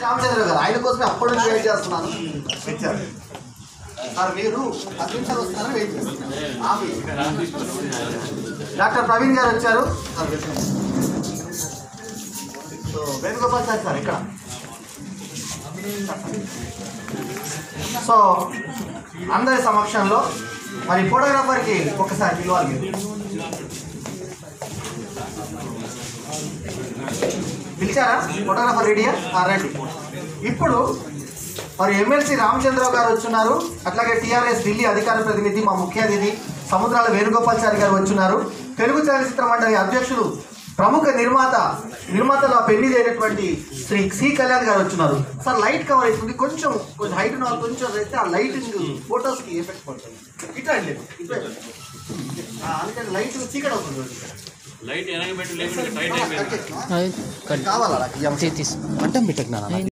రామచంద్ర గారు ఆయన కోసమే అప్పటి నుంచి వెయిట్ చేస్తున్నాను వచ్చారు సార్ మీరు పది నిమిషాలు వస్తున్నారని వెయిట్ చేస్తున్నారు ఆపి. డాక్టర్ ప్రవీణ్ గారు వచ్చారు sir welcome. So Venugopal sir sir ఇక్కడ సో అందరి సమక్షంలో మరి ఫోటోగ్రాఫర్కి ఒకసారి పిలవాలి మీరు పిలిచారా ఫోటోగ్రాఫర్ రెడీయా ఆ, రండి ఇప్పుడు మరి ఎమ్మెల్సీ రామచంద్రరావు గారు వచ్చున్నారు అట్లాగే టీఆర్ఎస్ ఢిల్లీ అధికార ప్రతినిధి మా ముఖ్య అతిథి సముద్రాల వేణుగోపాల్చారి గారు వచ్చున్నారు తెలుగు చలనచిత్ర మండలి అధ్యక్షులు ప్రముఖ నిర్మాత నిర్మాతలో పెళ్లి అయినటువంటి శ్రీ సి కళ్యాణ్ గారు వచ్చున్నారు సార్ లైట్ కవర్ అవుతుంది కొంచెం కొంచెం హైట్ ఉన్న వాళ్ళు కొంచెం అయితే ఆ లైటింగ్ ఫోటోస్కి ఎఫెక్ట్ పడుతుంది ఇట్లా అండి ఇట్లా ఆ, అందుకని లైట్ చీకటి అవుతుంది ఇక్కడ. లైట్ వెనక పెట్టి లేకుంటే టైట్ అయిపోయింది కావాలా నాకు ఈ అంశం? తీసి అడ్డం పెట్టకు నాన్న